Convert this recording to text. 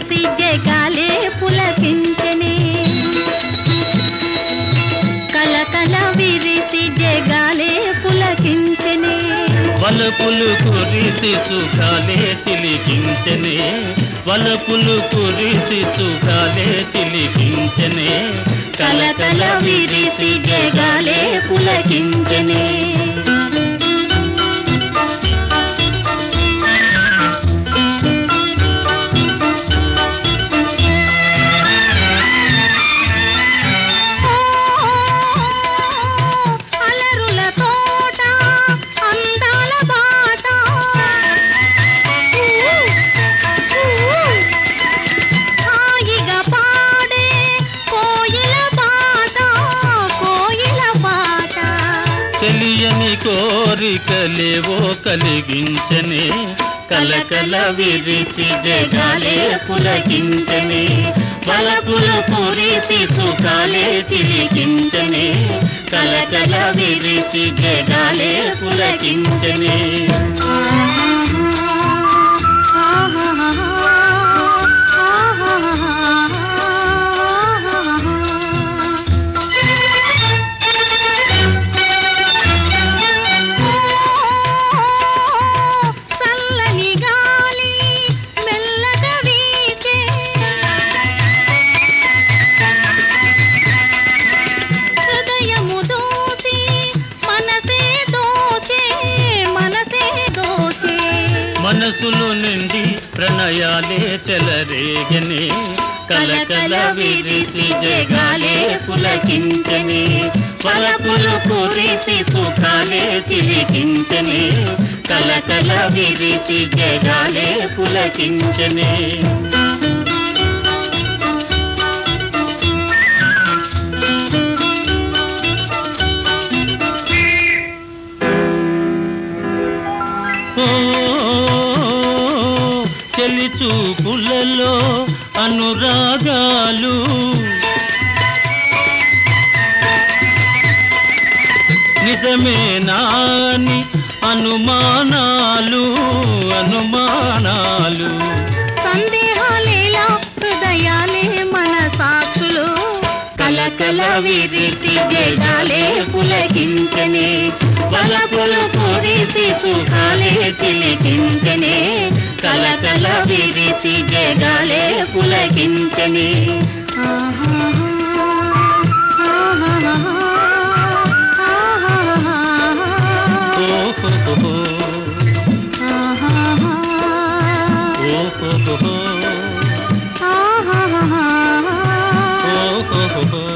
విరిసి జగాలే పులకించనే కలకల విరిసి జగాలే పులకించనే వలపులు కురిసి సుఖాలే చిలికించనే వలపులు కురిసి సుఖాలే చిలికించనే కలకల విరిసి జగాలే పులకించనే అలరుల తోట అందాల బాట హాయిగా పాడే కోయిల పాట కోయిల పాట తెలియని కోరికలేవో కలిగించనే కలకల విరిసి జగాలే పులకించనే వలపులు కురిసి సుఖాలే చిలికించనే కలకల విరిసి జగాలే పులకించనే చల్లని గాలి మెల్లగా వీచే హృదయము దోచి మనసే దోచే మనసే దోచే మనసులు నిండి ప్రణయాలే చెలరేగనే కలకల విరిసి జగాలే పులకించనే పలపులు కురిసి సుఖాలే చిలికించనే కలకల విరిసి జగాలే పులకించనే ఓ చెలి చూపులలో అనురాగాలు నిజమే నాని అనుమానాలు అనుమానాలు సందేహాలేలా హృదయాలే మన సాక్షులు కలకల విరిసి జగాలే పులకించనే పలపులు కురిసి సుఖాలే చిలికించనే కలకల విరిసి జగాలే పులకించనే ఓహో ఓహో ఓహో